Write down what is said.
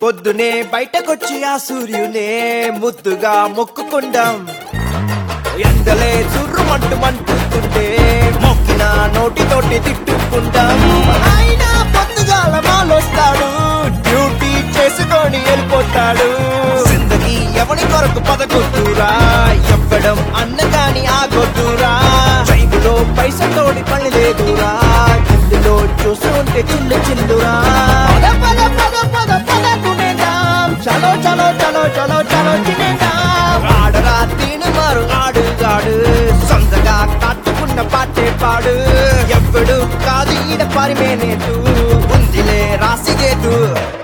పొద్దునే బయటకొచ్చి ఆ సూర్యునే ముద్దుగా మొక్కుకుందాం ఎండలే చుర్రుమంటు మంటుతుంటే మొక్కిన నోటితోటి తిట్టుకుంటాం అయినా పొద్దుగాల మాలొస్తాడు డ్యూటీ చేసుకొని వెళ్ళిపోతాడు జిందగీ ఎవని కొరకు పదకొద్దురా ఎవ్వడం అన్నగాని ఆగొద్దురా జైబులో పైసతోడి పని లేదురా ఇందులో చూస్తుంటే చిల్లు చిల్లురా పద పద పద పద పద తినేద్దాం చలో చలో చలో చలో చలో తినేద్దాం ఆడరా తిని మారు ఆడుగాడు సొంతగా కట్టుకున్న పాటే పాడు ఎవ్వడు కాదు ఈడ పరిమేనేటు ఉందిలే రాసిగేటు